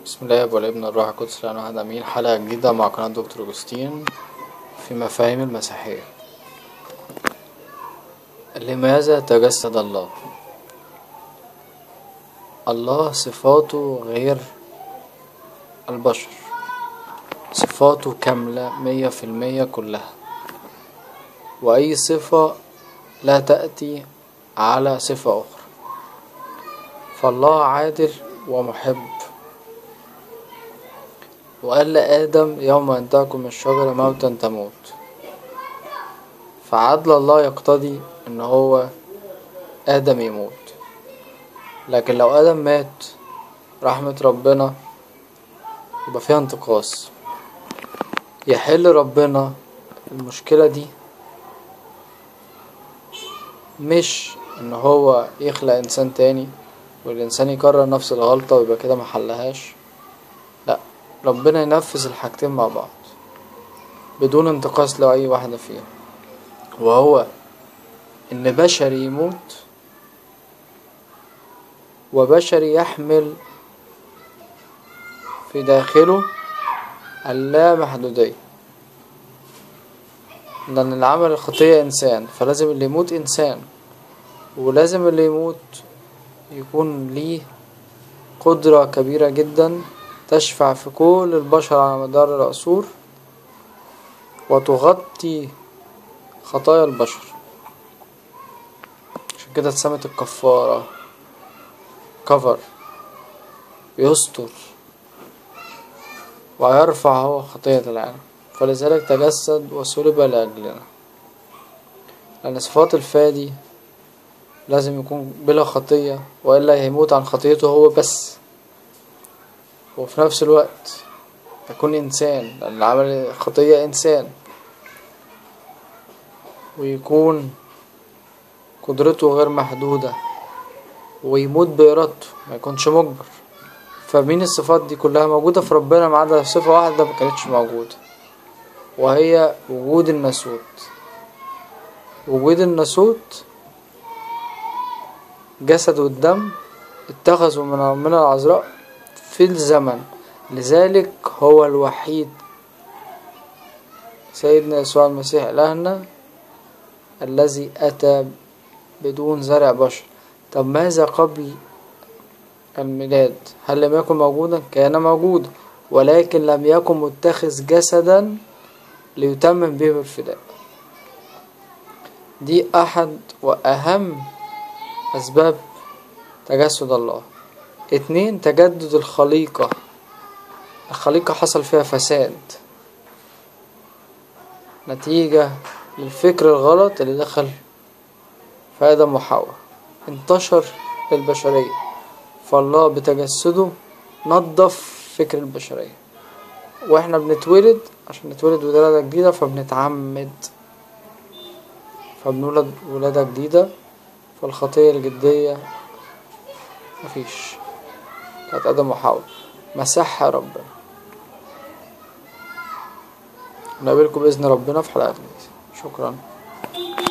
بسم الله والابن والروح القدس الآن واحد أمين حلقة جديدة مع قناة دكتور أوجستين في مفاهيم المسيحية لماذا تجسد الله الله صفاته غير البشر صفاته كاملة مية في المية كلها وأي صفة لا تأتي على صفة أخرى فالله عادل ومحب وقال لآدم يوم أن تأكل من الشجرة موتا تموت فعدل الله يقتضي إن هو آدم يموت لكن لو آدم مات رحمة ربنا يبقى فيها انتقاص يحل ربنا المشكلة دي مش ان هو يخلق انسان تاني والانسان يكرر نفس الغلطة ويبقى كده محلهاش لا ربنا ينفذ الحاجتين مع بعض بدون انتقاص لأي واحدة فيهم وهو ان بشر يموت وبشر يحمل في داخله اللامحدودية لأن العمل الخطية إنسان فلازم اللي يموت إنسان ولازم اللي يموت يكون ليه قدرة كبيرة جدا تشفع في كل البشر على مدار العصور وتغطي خطايا البشر عشان كده اتسمت الكفارة كفر يستر ويرفع هو خطية العالم فلذلك تجسد وصلب لأجلنا لأن صفات الفادي لازم يكون بلا خطية وإلا هيموت عن خطيته هو بس وفي نفس الوقت يكون إنسان لأن عمل الخطية إنسان ويكون قدرته غير محدودة ويموت بإرادته ما يكونش مجبر فمين الصفات دي كلها موجودة في ربنا ما عدا صفة واحدة ما كانتش موجودة وهي وجود الناسوت وجود الناسوت جسد والدم اتخذوا من من العذراء في الزمن لذلك هو الوحيد سيدنا يسوع المسيح إلهنا الذي أتى بدون زرع بشر طب ماذا قبل الميلاد هل لم يكن موجودا كان موجودا ولكن لم يكن متخذ جسدا ليتمم به الفداء دي أحد وأهم أسباب تجسد الله اتنين تجدد الخليقة الخليقة حصل فيها فساد نتيجة للفكر الغلط اللي دخل في آدم وحواء انتشر للبشرية فالله بتجسده نظف فكر البشرية واحنا بنتولد عشان نتولد ولادة جديدة فبنتعمد فبنولد ولادة جديدة فالخطية الجدية مفيش كانت آدم وحواء مسحها ربنا نقابلكم بإذن ربنا في حلقة جديدة شكرا